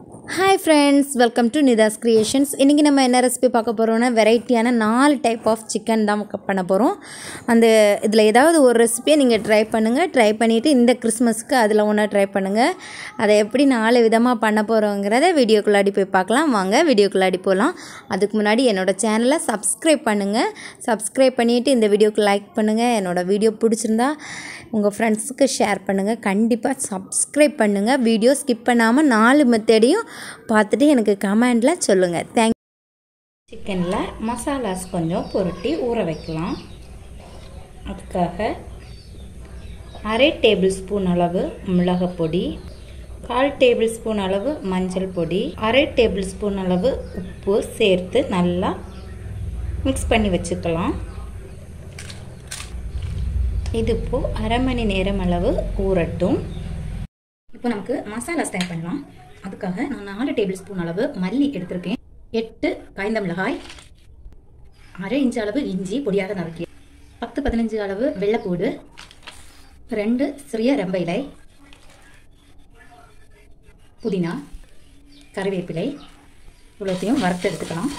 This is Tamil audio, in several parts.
hi friends welcome to Nitha's creations இன்றைக்கி நம்ம என்ன ரெசிபி பார்க்க போகிறோம்னா வெரைட்டியான நாலு டைப் ஆஃப் சிக்கன் தான் க- பண்ண போகிறோம் அந்த இதில் ஏதாவது ஒரு ரெசிபியை நீங்கள் ட்ரை பண்ணுங்கள் ட்ரை பண்ணிவிட்டு இந்த கிறிஸ்மஸ்க்கு அதில் ஒன்றா ட்ரை பண்ணுங்கள் அதை எப்படி நாலு விதமாக பண்ண போகிறோங்கிறத வீடியோக்குள்ளாடி போய் பார்க்கலாம் வாங்க வீடியோக்குள்ளாடி போகலாம் அதுக்கு முன்னாடி என்னோட சேனலை சப்ஸ்கிரைப் பண்ணுங்கள் சப்ஸ்கிரைப் பண்ணிவிட்டு இந்த வீடியோக்கு லைக் பண்ணுங்கள் என்னோட வீடியோ பிடிச்சிருந்தா உங்கள் ஃப்ரெண்ட்ஸுக்கு ஷேர் பண்ணுங்கள் கண்டிப்பாக சப்ஸ்கிரைப் பண்ணுங்கள் வீடியோ ஸ்கிப் பண்ணாமல் நாலு மெத்தடையும் பார்த்துட்டு எனக்கு கமெண்டில் சொல்லுங்கள் தேங்க் சிக்கனில் மசாலாஸ் கொஞ்சம் புரட்டி ஊற வைக்கலாம் அதுக்காக அரை டேபிள் ஸ்பூன் அளவு மிளகாய் பொடி கால் டேபிள் ஸ்பூன் அளவு மஞ்சள் பொடி அரை டேபிள் ஸ்பூன் அளவு உப்பு சேர்த்து நல்லா மிக்ஸ் பண்ணி வச்சுக்கலாம் இது இப்போ அரை மணி நேரம் அளவு ஊறட்டும் இப்போ நமக்கு மசாலாஸ் தயார் பண்ணலாம் அதுக்காக நான் நாலு டேபிள் ஸ்பூன் அளவு மல்லி எடுத்திருக்கேன் எட்டு காய்ந்த மிளகாய் அரை இன்ச் அளவு இஞ்சி பொடியாக நறுக்கி பத்து பதினஞ்சு அளவு வெள்ளைப்பூடு ரெண்டு சிறிய ரெம்ப இலை புதினா கறிவேப்பிலை இவ்வளோத்தையும் வறுத்து எடுத்துக்கலாம்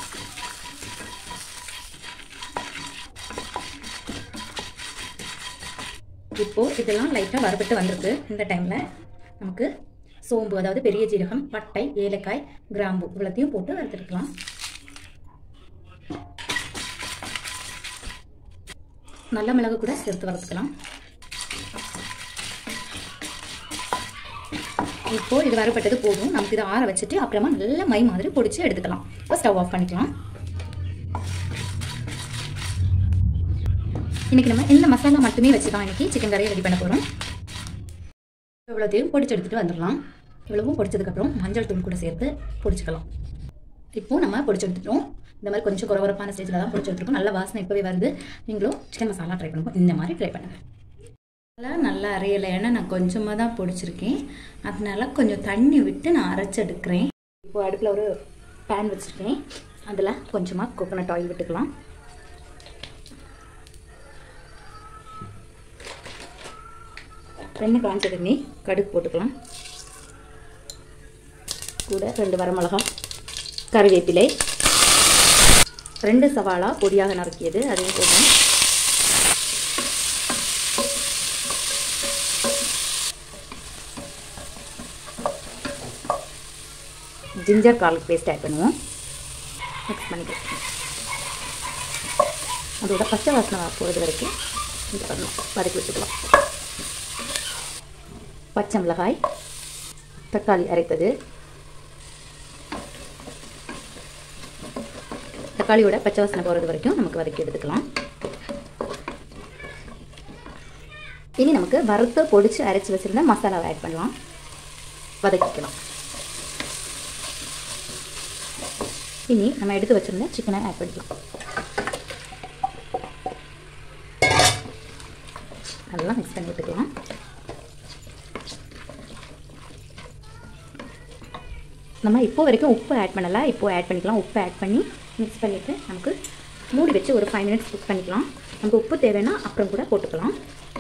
இப்போ இதெல்லாம் லைட்டாக வறுபட்டு வந்திருக்கு இந்த டைமில் நமக்கு சோம்பு அதாவது பெரிய ஜீரகம் பட்டை ஏலக்காய் கிராம்பு இவ்வளோத்தையும் போட்டு வறுத்துருக்கலாம் நல்ல மிளகு கூட சேர்த்து வறுத்துக்கலாம் இப்போ இது வறுபட்டது போதும் நமக்கு இதை ஆற வச்சுட்டு அப்புறமா நல்ல மை மாதிரி பொடிச்சு எடுத்துக்கலாம் இப்போ ஸ்டவ் ஆஃப் பண்ணிக்கலாம் இன்னைக்கு நம்ம இந்த மசாலா மட்டுமே வச்சு தான் இன்னைக்கு சிக்கன் கறியை ரெடி பண்ண போகிறோம் இவ்வளோத்தையும் பொடிச்சு எடுத்துகிட்டு வந்துடலாம் இவ்வளவும் பொடிச்சதுக்கப்புறம் மஞ்சள் தூள் கூட சேர்த்து பொடிச்சுக்கலாம் இப்போ நம்ம பொடிச்சு எடுத்துட்டோம் இந்த மாதிரி கொஞ்சம் குறவரப்பான ஸ்டேஜில் தான் பொடிச்சு எடுத்துருக்கோம் நல்ல வாசனை இப்போவே வருது நீங்களும் சிக்கன் மசாலா ட்ரை பண்ணுவோம் இந்த மாதிரி ட்ரை பண்ணுங்கள் அதெல்லாம் நல்லா அரையலை ஏன்னா நான் கொஞ்சமாக தான் பொடிச்சிருக்கேன் அதனால கொஞ்சம் தண்ணி விட்டு நான் அரைச்செடுக்கிறேன் இப்போ அடுப்பில் ஒரு பேன் வச்சுருக்கேன் அதில் கொஞ்சமாக கோகோனட் ஆயில் விட்டுக்கலாம் ரெண்டு காஞ்ச தண்ணி கடுகு போட்டுக்கலாம் கூட ரெண்டு வரமிளகா கறிவேப்பிலை ரெண்டு சவாலா பொடியாக நறுக்கியது அதையும் போடுறேன் ஜிஞ்சர் garlic பேஸ்ட் ஆட் பண்ணுவோம் மிக்ஸ் பண்ணிக்கலாம் அதோட பச்சை வாசனை போகிறது வரைக்கும் இது பண்ணலாம் வதக்கி வச்சுக்கலாம் பச்சை மிளகாய் தக்காளி அரைத்தது தக்காளியோட பச்சை வாசனை போகிறது வரைக்கும் நமக்கு வதக்கி எடுத்துக்கலாம் இனி நமக்கு வறுத்து பொடிச்சு அரைச்சி வச்சுருந்த மசாலாவை ஆட் பண்ணலாம் வதக்கிக்கலாம் இனி நம்ம எடுத்து வச்சிருந்த சிக்கனை ஆட் பண்ணிக்கலாம் நல்லா மிக்ஸ் பண்ணி விட்டுக்கலாம் நம்ம இப்போ வரைக்கும் உப்பு ஆட் பண்ணலை இப்போ ஆட் பண்ணிக்கலாம் உப்பு ஆட் பண்ணி மிக்ஸ் பண்ணிவிட்டு நமக்கு மூடி வச்சு ஒரு ஃபைவ் மினிட்ஸ் குக் பண்ணிக்கலாம் நமக்கு உப்பு தேவைன்னா அப்புறம் கூட போட்டுக்கலாம்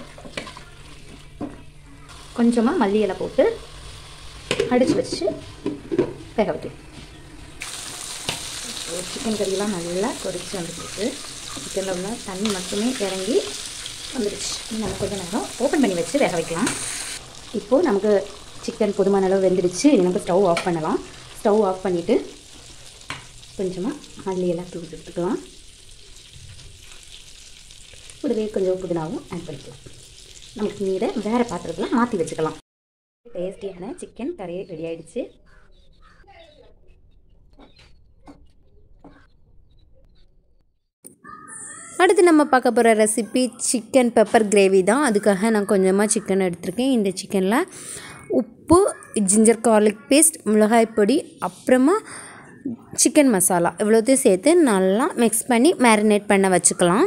கொஞ்சமாக மல்லி இலை போட்டு அடித்து வச்சு வேக வைக்கலாம் சிக்கன் கறியெல்லாம் நல்லா கொதிச்சு வந்துருக்கு சிக்கனில் உள்ள தண்ணி மட்டுமே இறங்கி வந்துடுச்சு இனி நம்ம கொஞ்சம் நேரம் ஓப்பன் பண்ணி வச்சு வேக வைக்கலாம் இப்போது நமக்கு சிக்கன் போதுமான அளவு வெந்துடுச்சு இனி நம்ம ஸ்டவ் ஆஃப் பண்ணலாம் ஸ்டவ் ஆஃப் பண்ணிவிட்டு கொஞ்சமாக மல்லி எல்லாம் தூவி எடுத்துக்கலாம் கூடவே கொஞ்சம் புதினாவும் ஆட் பண்ணிக்கலாம் நமக்கு நீரை வேறு பாத்திரத்தில் மாற்றி வச்சுக்கலாம் டேஸ்டியான சிக்கன் கறி ரெடி ஆயிடுச்சு அடுத்து நம்ம பார்க்க போகிற ரெசிபி சிக்கன் பெப்பர் கிரேவி தான் அதுக்காக நான் கொஞ்சமாக சிக்கன் எடுத்திருக்கேன் இந்த சிக்கனில் உப்பு ஜிஞ்சர் garlic பேஸ்ட் மிளகாய் பொடி அப்புறமா சிக்கன் மசாலா இவ்வளோத்தையும் சேர்த்து நல்லா மிக்ஸ் பண்ணி மேரினேட் பண்ண வச்சுக்கலாம்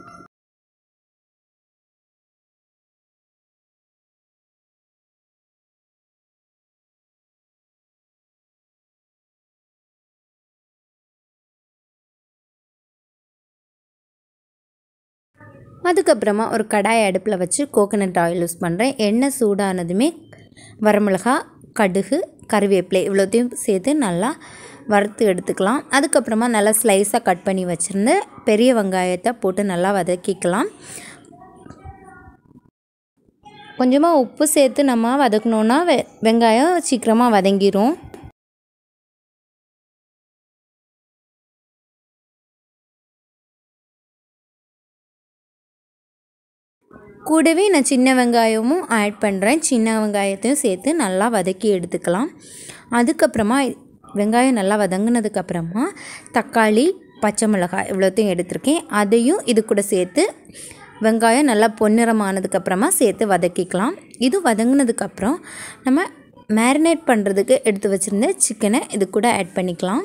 அதுக்கப்புறமா ஒரு கடாய் அடுப்பில் வச்சு கோகனட் ஆயில் யூஸ் பண்ணுறேன் எண்ணெய் சூடானதுமே வரமிளகா கடுகு கருவேப்பிலை இவ்வளோத்தையும் சேர்த்து நல்லா வறுத்து எடுத்துக்கலாம் அதுக்கப்புறமா நல்லா ஸ்லைஸாக கட் பண்ணி வச்சுருந்து பெரிய வெங்காயத்தை போட்டு நல்லா வதக்கிக்கலாம் கொஞ்சமாக உப்பு சேர்த்து நம்ம வதக்கணுன்னா வெ வெங்காயம் சீக்கிரமாக வதங்கிரும் கூடவே நான் சின்ன வெங்காயமும் ஆட் பண்ணுறேன் சின்ன வெங்காயத்தையும் சேர்த்து நல்லா வதக்கி எடுத்துக்கலாம் அதுக்கப்புறமா வெங்காயம் நல்லா வதங்கினதுக்கப்புறமா தக்காளி பச்சை மிளகாய் இவ்வளோத்தையும் எடுத்திருக்கேன் அதையும் இது கூட சேர்த்து வெங்காயம் நல்லா பொன்னிறமானதுக்கப்புறமா சேர்த்து வதக்கிக்கலாம் இது வதங்கினதுக்கப்புறம் நம்ம மேரினேட் பண்ணுறதுக்கு எடுத்து வச்சுருந்த சிக்கனை இது கூட ஆட் பண்ணிக்கலாம்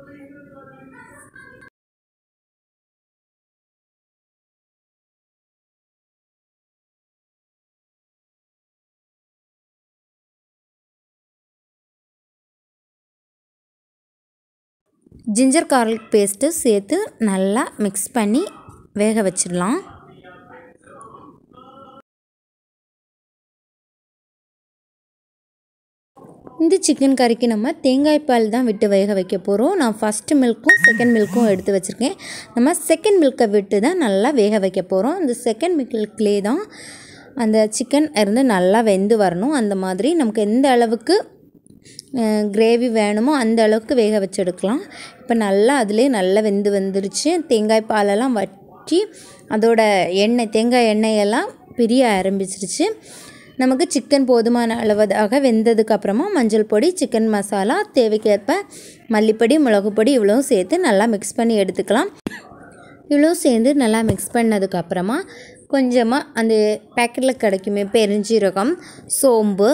ஜிஞ்சர் கார்லிக் பேஸ்ட்டு சேர்த்து நல்லா மிக்ஸ் பண்ணி வேக வச்சிடலாம் இந்த சிக்கன் கறிக்கு நம்ம தேங்காய் பால் தான் விட்டு வேக வைக்க போகிறோம் நான் ஃபஸ்ட்டு மில்க்கும் செகண்ட் மில்க்கும் எடுத்து வச்சுருக்கேன் நம்ம செகண்ட் மில்க்கை விட்டு தான் நல்லா வேக வைக்க போகிறோம் அந்த செகண்ட் மில்க்லேயே தான் அந்த சிக்கன் இருந்து நல்லா வெந்து வரணும் அந்த மாதிரி நமக்கு எந்த அளவுக்கு கிரேவி வேணுமோ அந்த அளவுக்கு வேக வச்சு எடுக்கலாம் இப்போ நல்லா அதிலே நல்லா வெந்து வந்துருச்சு தேங்காய் பாலெல்லாம் வற்றி அதோட எண்ணெய் தேங்காய் எண்ணெயெல்லாம் பிரிய ஆரம்பிச்சிருச்சு நமக்கு சிக்கன் போதுமான அளவதாக வெந்ததுக்கு அப்புறமா மஞ்சள் பொடி சிக்கன் மசாலா தேவைக்கேற்ப மல்லிப்பொடி மிளகு பொடி இவ்வளவும் சேர்த்து நல்லா மிக்ஸ் பண்ணி எடுத்துக்கலாம் இவ்வளோ சேர்ந்து நல்லா மிக்ஸ் பண்ணதுக்கப்புறமா கொஞ்சமாக அந்த பேக்கெட்டில் கிடைக்குமே பெருஞ்சீரகம் சோம்பு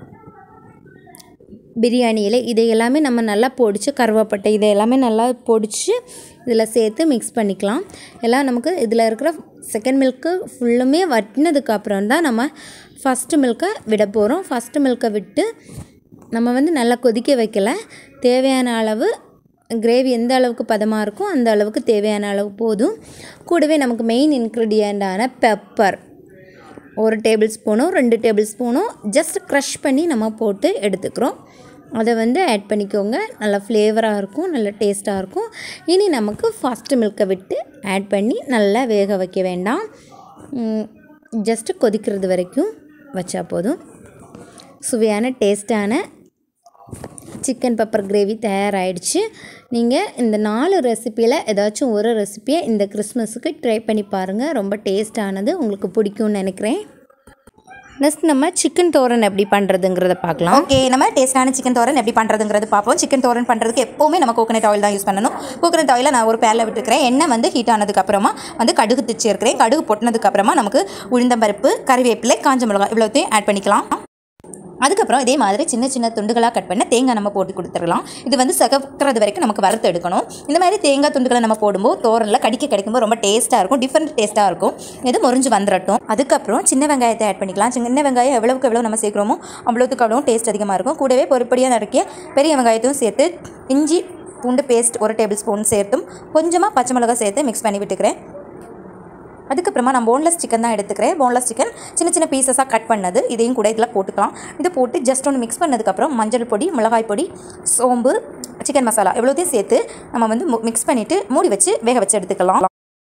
பிரியாணி இலை இதை எல்லாமே நம்ம நல்லா பொடிச்சு கருவேப்பட்டை இதை எல்லாமே நல்லா பொடிச்சு இதில் சேர்த்து மிக்ஸ் பண்ணிக்கலாம் எல்லாம் நமக்கு இதில் இருக்கிற செகண்ட் மில்க்கு ஃபுல்லுமே வட்டினதுக்கு அப்புறம் தான் நம்ம ஃபஸ்ட்டு மில்க்கை விட போகிறோம் ஃபஸ்ட்டு மில்க்கை விட்டு நம்ம வந்து நல்லா கொதிக்க வைக்கல தேவையான அளவு கிரேவி எந்த அளவுக்கு பதமாக இருக்கோ அந்த அளவுக்கு தேவையான அளவு போதும் கூடவே நமக்கு மெயின் இன்க்ரீடியண்ட்டான பெப்பர் ஒரு டேபிள் ஸ்பூனும் ரெண்டு டேபிள் ஸ்பூனும் ஜஸ்ட் க்ரஷ் பண்ணி நம்ம போட்டு எடுத்துக்கிறோம் அதை வந்து ஆட் பண்ணிக்கோங்க நல்லா ஃப்ளேவராக இருக்கும் நல்ல டேஸ்ட்டாக இருக்கும் இனி நமக்கு ஃபஸ்ட்டு மில்க்கை விட்டு ஆட் பண்ணி நல்லா வேக வைக்க வேண்டாம் ஜஸ்ட்டு கொதிக்கிறது வரைக்கும் வச்சா போதும் சுவையான டேஸ்ட்டான சிக்கன் பெப்பர் கிரேவி தயாராகிடுச்சு நீங்கள் இந்த நாலு ரெசிப்பியில் ஏதாச்சும் ஒரு ரெசிப்பியை இந்த கிறிஸ்மஸுக்கு ட்ரை பண்ணி பாருங்கள் ரொம்ப டேஸ்டானது உங்களுக்கு பிடிக்கும்னு நினைக்கிறேன் நெக்ஸ்ட் நம்ம சிக்கன் தோரன் எப்படி பண்ணுறதுங்கிறத பார்க்கலாம் ஓகே நம்ம டேஸ்டான சிக்கன் தோரன் எப்படி பண்ணுறதுங்கிறது பார்ப்போம் சிக்கன் தோரன் பண்ணுறதுக்கு எப்போவுமே நம்ம கோகனட் ஆயில் தான் யூஸ் பண்ணணும் கோகனட் ஆயிலை நான் ஒரு பேரில் விட்டுருக்கிறேன் எண்ணெய் வந்து ஹீட் ஆனதுக்கப்புறமா வந்து கடுகு திச்சு இருக்கிறேன் கடுகு பொட்டினதுக்கப்புறமா நமக்கு உளுந்தம்பருப்பு கறிவேப்பிலை காஞ்ச மிளகாய் இவ்வளோத்தையும் ஆட் பண்ணிக்கலாம் அதுக்கப்புறம் இதே மாதிரி சின்ன சின்ன துண்டுகளாக கட் பண்ண தேங்காய் நம்ம போட்டு கொடுத்துடலாம் இது வந்து சகக்கிறது வரைக்கும் நமக்கு வறுத்து எடுக்கணும் இந்த மாதிரி தேங்காய் துண்டுகளை நம்ம போடும்போது தோரனில் கடிக்க கிடைக்கும்போது ரொம்ப டேஸ்ட்டாக இருக்கும் டிஃப்ரெண்ட் டேஸ்ட்டாக இருக்கும் இது முறிஞ்சு வந்துடட்டும் அதுக்கப்புறம் சின்ன வெங்காயத்தை ஆட் பண்ணிக்கலாம் சின்ன வெங்காயம் எவ்வளவுக்கு எவ்வளோ நம்ம சேர்க்குறோமோ அவ்வளோத்துக்கு அவ்வளோ டேஸ்ட் அதிகமாக இருக்கும் கூடவே பொறுப்படியாக நறுக்கிய பெரிய வெங்காயத்தையும் சேர்த்து இஞ்சி பூண்டு பேஸ்ட் ஒரு டேபிள் ஸ்பூன் சேர்த்தும் கொஞ்சமாக பச்சை மிளகாய் சேர்த்து மிக்ஸ் பண்ணி விட்டுக்கிறேன் அதுக்கப்புறமா நான் போன்லெஸ் சிக்கன் தான் எடுத்துக்கிறேன் போன்லெஸ் சிக்கன் சின்ன சின்ன பீசஸாக கட் பண்ணது இதையும் கூட இதில் போட்டுக்கலாம் இது போட்டு ஜஸ்ட் ஒன்று மிக்ஸ் பண்ணதுக்கப்புறம் மஞ்சள் பொடி மிளகாய் பொடி சோம்பு சிக்கன் மசாலா எவ்வளோத்தையும் சேர்த்து நம்ம வந்து மிக்ஸ் பண்ணிவிட்டு மூடி வச்சு வேக வச்சு எடுத்துக்கலாம்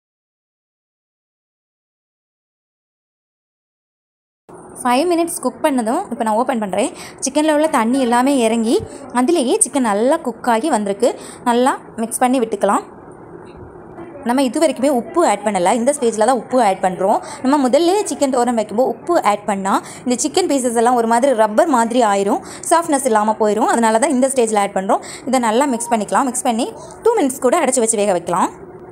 ஃபைவ் மினிட்ஸ் குக் பண்ணதும் இப்போ நான் ஓப்பன் பண்ணுறேன் சிக்கனில் உள்ள தண்ணி எல்லாமே இறங்கி அதுலேயே சிக்கன் நல்லா குக் ஆகி வந்திருக்கு நல்லா மிக்ஸ் பண்ணி விட்டுக்கலாம் நம்ம இது வரைக்குமே உப்பு ஆட் பண்ணலை இந்த ஸ்டேஜில் தான் உப்பு ஆட் பண்ணுறோம் நம்ம முதல்ல சிக்கன் தோரம் வைக்கும்போது உப்பு ஆட் பண்ணால் இந்த சிக்கன் பீசஸ் எல்லாம் ஒரு மாதிரி ரப்பர் மாதிரி ஆயிரும் சாஃப்ட்னஸ் இல்லாமல் போயிடும் அதனால தான் இந்த ஸ்டேஜில் ஆட் பண்ணுறோம் இதை நல்லா மிக்ஸ் பண்ணிக்கலாம் மிக்ஸ் பண்ணி டூ மினிட்ஸ் கூட அடைச்சி வச்சு வேக வைக்கலாம்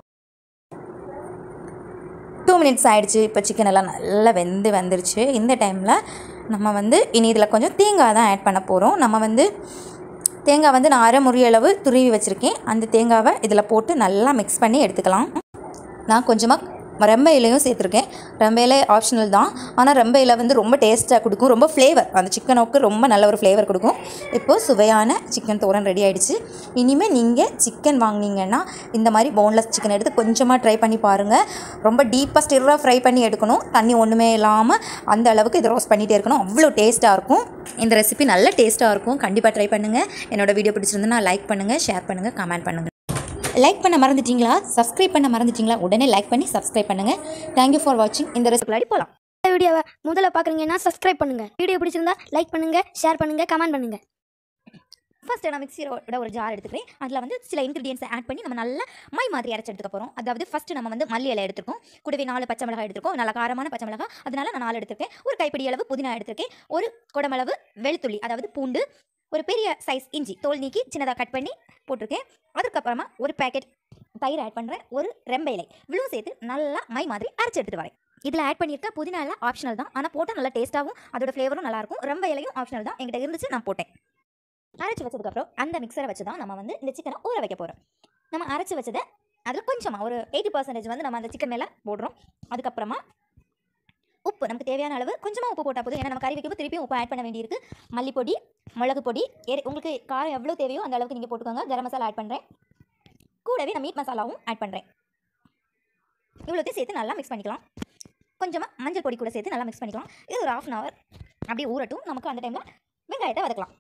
டூ மினிட்ஸ் ஆயிடுச்சு இப்போ சிக்கன் எல்லாம் நல்லா வெந்து வந்துருச்சு இந்த டைமில் நம்ம வந்து இனி இதில் கொஞ்சம் தேங்காய் தான் ஆட் பண்ண போகிறோம் நம்ம வந்து தேங்காய் வந்து நான் அரை முறி அளவு துருவி வச்சுருக்கேன் அந்த தேங்காவை இதில் போட்டு நல்லா மிக்ஸ் பண்ணி எடுத்துக்கலாம் நான் கொஞ்சமாக ரொம்ப இலையும் சேர்த்துருக்கேன் ரொம்ப இலை ஆப்ஷனல் தான் ஆனால் ரொம்ப இலை வந்து ரொம்ப டேஸ்ட்டாக கொடுக்கும் ரொம்ப ஃப்ளேவர் அந்த சிக்கனுக்கு ரொம்ப நல்ல ஒரு ஃப்ளேவர் கொடுக்கும் இப்போது சுவையான சிக்கன் தோரன் ரெடி ஆயிடுச்சு இனிமேல் நீங்கள் சிக்கன் வாங்குனீங்கன்னா இந்த மாதிரி போன்லெஸ் சிக்கன் எடுத்து கொஞ்சமாக ட்ரை பண்ணி பாருங்கள் ரொம்ப டீப்பாக ஸ்டிராக ஃப்ரை பண்ணி எடுக்கணும் தண்ணி ஒன்றுமே இல்லாமல் அந்த அளவுக்கு இது ரோஸ்ட் பண்ணிகிட்டே இருக்கணும் அவ்வளோ டேஸ்ட்டாக இருக்கும் இந்த ரெசிபி நல்ல டேஸ்ட்டாக இருக்கும் கண்டிப்பாக ட்ரை பண்ணுங்கள் என்னோட வீடியோ பிடிச்சிருந்தா லைக் பண்ணுங்கள் ஷேர் பண்ணுங்கள் கமெண்ட் பண்ணுங்கள் லைக் பண்ண மறந்துட்டீங்களா சப்ஸ்கிரைப் பண்ண மறந்துட்டீங்களா உடனே லைக் பண்ணி சப்ஸ்கிரைப் பண்ணுங்கள் தேங்க்யூ ஃபார் வாட்சிங் இந்த ரெசிபி போகலாம் இந்த வீடியோவை முதல்ல பார்க்குறீங்கன்னா சப்ஸ்கிரைப் பண்ணுங்கள் வீடியோ பிடிச்சிருந்தா லைக் பண்ணுங்கள் ஷேர் பண்ணுங்கள் கமெண்ட் பண்ணுங்கள் ஃபர்ஸ்ட் நான் மிக்சியோட ஒரு ஜார் எடுத்துக்கிறேன் அதில் வந்து சில இன்க்ரீடியன்ஸை ஆட் பண்ணி நம்ம நல்ல மை மாதிரி அரைச்சு எடுத்துக்க போகிறோம் அதாவது ஃபர்ஸ்ட் நம்ம வந்து மல்லி இலை எடுத்துருக்கோம் கூடவே நாலு பச்சை மிளகாய் எடுத்துருக்கோம் நல்ல காரமான பச்சை மிளகாய் அதனால நான் நாலு எடுத்திருக்கேன் ஒரு கைப்பிடி அளவு புதினா எடுத்திருக்கேன் ஒரு குடமளவு வெளுத்துள்ளி அதாவது பூண்டு ஒரு பெரிய சைஸ் இஞ்சி தோல் நீக்கி சின்னதாக கட் பண்ணி போட்டிருக்கேன் அதுக்கப்புறமா ஒரு பேக்கெட் தயிர் ஆட் பண்ணுறேன் ஒரு ரெம்ப இலை இவ்வளோ சேர்த்து நல்லா மை மாதிரி அரைச்சு எடுத்துட்டு வரேன் இதில் ஆட் பண்ணியிருக்க புதினா எல்லாம் ஆப்ஷனல் தான் ஆனால் போட்டால் நல்லா டேஸ்ட்டாகவும் அதோட ஃப்ளேவரும் நல்லாயிருக்கும் ரொம்ப இலையும் ஆப்ஷனல் தான் என்கிட்ட இருந்துச்சு நான் போட்டேன் அரைச்சி வச்சதுக்கப்புறம் அந்த மிக்சரை வச்சு தான் நம்ம வந்து இந்த சிக்கனை ஊற வைக்க போகிறோம் நம்ம அரைச்சி வச்சதை அதில் கொஞ்சமாக ஒரு எயிட்டி பர்சன்டேஜ் வந்து நம்ம அந்த சிக்கன் மேலே போடுறோம் அதுக்கப்புறமா உப்பு நமக்கு தேவையான அளவு கொஞ்சமாக உப்பு போட்டால் போதும் ஏன்னா நம்ம கறி வைக்கும்போது திருப்பியும் உப்பு ஆட் பண்ண வேண்டியிருக்கு மல்லிப்பொடி மிளகு பொடி எரி- உங்களுக்கு காரம் எவ்வளோ தேவையோ அந்த அளவுக்கு நீங்கள் போட்டுக்கோங்க கரம் மசாலா ஆட் பண்ணுறேன் கூடவே நான் மீட் மசாலாவும் ஆட் பண்ணுறேன் இவ்வளோத்தையும் சேர்த்து நல்லா மிக்ஸ் பண்ணிக்கலாம் கொஞ்சமாக மஞ்சள் பொடி கூட சேர்த்து நல்லா மிக்ஸ் பண்ணிக்கலாம் இது ஒரு ஆஃப் அன் ஹவர் அப்படியே ஊறட்டும் நமக்கு அந்த டைமில் வெங்காயத்தை வதக்கலாம்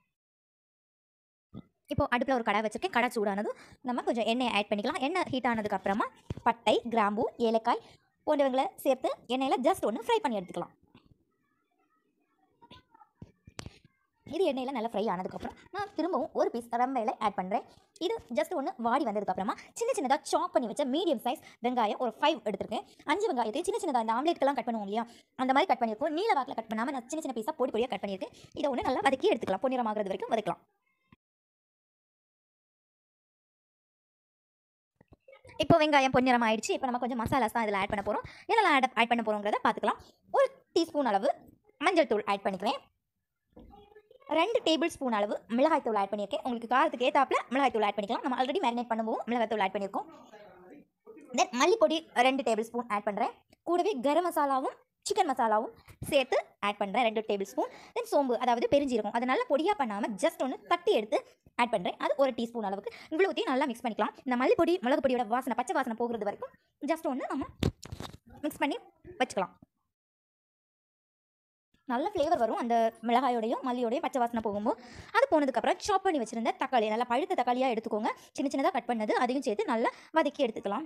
இப்போ அடுப்பில் ஒரு கடை வச்சிருக்கேன் கடை சூடானதும் நம்ம கொஞ்சம் எண்ணெய் ஆட் பண்ணிக்கலாம் எண்ணெய் ஹீட் ஆனதுக்கு அப்புறமா பட்டை கிராம்பு ஏலக்காய் போன்றவங்களை சேர்த்து எண்ணெயில் ஜஸ்ட் ஒன்று ஃப்ரை பண்ணி எடுத்துக்கலாம் இது எண்ணெயில் நல்லா ஃப்ரை ஆனதுக்கப்புறம் நான் திரும்பவும் ஒரு பீஸ் ரம்பையில் ஆட் பண்ணுறேன் இது ஜஸ்ட் ஒன்று வாடி வந்ததுக்கப்புறமா சின்ன சின்னதாக சாப் பண்ணி வச்ச மீடியம் சைஸ் வெங்காயம் ஒரு ஃபைவ் எடுத்திருக்கேன் அஞ்சு வெங்காயத்தை சின்ன சின்னதாக இந்த ஆம்லேட்க்கெல்லாம் கட் பண்ணுவோம் இல்லையா அந்த மாதிரி கட் பண்ணியிருக்கோம் நீல வாக்கில் கட் பண்ணாமல் நான் சின்ன சின்ன பீஸாக பொடி பொடியாக கட் பண்ணியிருக்கேன் இதை ஒன்று நல்லா வதக்கி எடுத்துக்கலாம் பொன்னிறமாகிறது வரைக்கும் வதக்கலாம் இப்போ வெங்காயம் பொன்னிறம் ஆயிடுச்சு இப்போ நம்ம கொஞ்சம் மசாலாஸ் தான் இதில் ஆட் பண்ண போகிறோம் என்னெல்லாம் ஆட் ஆட் பண்ண போகிறோங்கிறத பார்த்துக்கலாம் ஒரு டீஸ்பூன் அளவு மஞ்சள் தூள் ஆட் பண்ணிக்கிறேன் ரெண்டு டேபிள் ஸ்பூன் அளவு மிளகாய் தூள் ஆட் பண்ணியிருக்கேன் உங்களுக்கு காரத்துக்கு ஏத்தாப்புல மிளகாய் தூள் ஆட் பண்ணிக்கலாம் நம்ம ஆல்ரெடி மேரினேட் பண்ணும்போது மிளகாய் தூள் ஆட் பண்ணியிருக்கோம் தென் மல்லிப்பொடி ரெண்டு டேபிள் ஸ்பூன் ஆட் பண்ணுறேன் கூடவே கரம் மசாலாவும் சிக்கன் மசாலாவும் சேர்த்து ஆட் பண்ணுறேன் ரெண்டு டேபிள் ஸ்பூன் தென் சோம்பு அதாவது பெருஞ்சீரகம் அதை நல்லா பொடியாக பண்ணாமல் ஜஸ்ட் ஒன்று தட்டி எடுத்து ஆட் பண்ணுறேன் அது ஒரு டீஸ்பூன் அளவுக்கு இவ்வளோத்தையும் நல்லா மிக்ஸ் பண்ணிக்கலாம் இந்த மல்லிப்பொடி மிளகு பொடியோட வாசனை பச்சை வாசனை போகிறது வரைக்கும் ஜஸ்ட் ஒன்று நம்ம மிக்ஸ் பண்ணி வச்சுக்கலாம் நல்ல ஃப்ளேவர் வரும் அந்த மிளகாயோடையும் மல்லியோடையும் பச்சை வாசனை போகும்போது அது போனதுக்கப்புறம் சாப் பண்ணி வச்சிருந்த தக்காளி நல்லா பழுத்த தக்காளியாக எடுத்துக்கோங்க சின்ன சின்னதாக கட் பண்ணது அதையும் சேர்த்து நல்லா வதக்கி எடுத்துக்கலாம்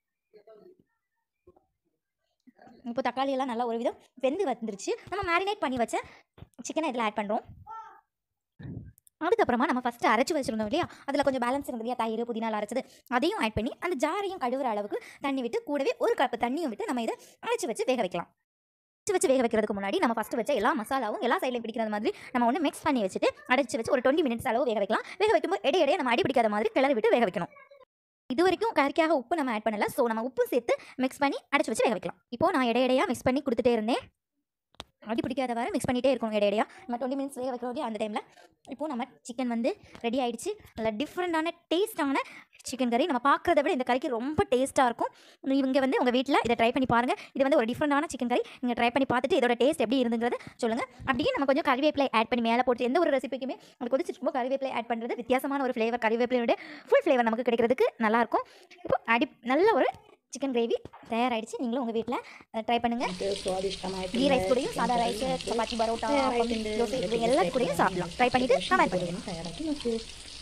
இப்போ தக்காளி எல்லாம் நல்லா ஒரு விதம் வெந்து வந்துருச்சு நம்ம மேரினேட் பண்ணி வச்ச சிக்கனை இதில் ஆட் பண்ணுறோம் அதுக்கப்புறமா நம்ம ஃபஸ்ட்டு அரைச்சி வச்சிருந்தோம் இல்லையா அதில் கொஞ்சம் பேலன்ஸ் இருந்தது இல்லையா தயிர் புதினால அரைச்சது அதையும் ஆட் பண்ணி அந்த ஜாரையும் கழுவுற அளவுக்கு தண்ணி விட்டு கூடவே ஒரு கப்பு தண்ணியும் விட்டு நம்ம இதை அரைச்சி வச்சு வேக வைக்கலாம் அரைச்சி வச்சு வேக வைக்கிறதுக்கு முன்னாடி நம்ம ஃபஸ்ட்டு வச்ச எல்லா மசாலாவும் எல்லா சைட்லையும் பிடிக்கிற மாதிரி நம்ம ஒன்று மிக்ஸ் பண்ணி வச்சுட்டு அடைச்சி வச்சு ஒரு டுவெண்ட்டி மினிட்ஸ் அளவு வேக வைக்கலாம் வேக வைக்கும்போது இடையிடையே நம்ம அடி பிடிக்காத மாதிரி கிளறி விட்டு வேக வைக்கணும் இது வரைக்கும் கறிக்காக உப்பு நம்ம ஆட் பண்ணல ஸோ நம்ம உப்பு சேர்த்து மிக்ஸ் பண்ணி அடைச்சி வச்சு வேக வைக்கலாம் இப்போ நான் இடையிடையாக மிக்ஸ் பண்ணி கொடுத்துட்டே இருந்தேன் அடி பிடிக்காத மிக்ஸ் பண்ணிகிட்டே இருக்கணும் இடையிடையா நம்ம டுவெண்ட்டி மினிட்ஸ் வேக வைக்கிறோம் அந்த டைமில் இப்போ நம்ம சிக்கன் வந்து ரெடி ஆயிடுச்சு நல்ல டிஃப்ரெண்டான டேஸ்டான சிக்கன் கறி நம்ம பார்க்குறத விட இந்த கறிக்கு ரொம்ப டேஸ்ட்டாக இருக்கும் இவங்க வந்து உங்கள் வீட்டில் இதை ட்ரை பண்ணி பாருங்கள் இது வந்து ஒரு டிஃப்ரெண்டான சிக்கன் கறி நீங்கள் ட்ரை பண்ணி பார்த்துட்டு இதோட டேஸ்ட் எப்படி இருந்துங்கிறத சொல்லுங்கள் அப்படியே நம்ம கொஞ்சம் கறிவேப்பிலை ஆட் பண்ணி மேலே போட்டு எந்த ஒரு ரெசிபிக்குமே உங்களுக்கு கொதிச்சிருக்கும்போது கறிவேப்பிலை ஆட் பண்ணுறது வித்தியாசமான ஒரு ஃப்ளேவர் கறிவேப்பிலையோட ஃபுல் ஃப்ளேவர் நமக்கு கிடைக்கிறதுக்கு நல்லாயிருக்கும் இப்போ அடி நல்ல ஒரு சிக்கன் கிரேவி தயாராகிடுச்சு நீங்களும் உங்கள் வீட்டில் ட்ரை பண்ணுங்கள் கீ ரைஸ் கூடயும் சாதா ரைஸ் சப்பாத்தி பரோட்டா ஆப்பம், தோசை இது எல்லாத்து கூடயும் சாப்பிடலாம் ட்ரை பண்ணிட்டு கமெண்ட் பண்ணுங்க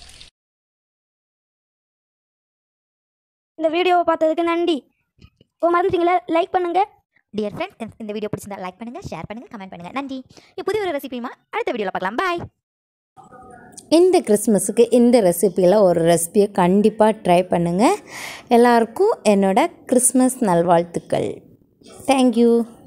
இந்த வீடியோவை பார்த்ததுக்கு நன்றி ஓ மறந்துட்டீங்களா லைக் பண்ணுங்கள் டியர் ஃப்ரெண்ட் இந்த வீடியோ பிடிச்சிருந்தா லைக் பண்ணுங்கள் ஷேர் பண்ணுங்கள் கமெண்ட் பண்ணுங்கள் நன்றி இப்போ புதிய ஒரு ரெசிபியுமா அடுத்த வீடியோவில் பார்க்கலாம் பாய் இந்த கிறிஸ்மஸுக்கு இந்த ரெசிப்பியில் ஒரு ரெசிபியை கண்டிப்பாக ட்ரை பண்ணுங்கள் எல்லாருக்கும் என்னோட கிறிஸ்மஸ் நல்வாழ்த்துக்கள் தேங்க்யூ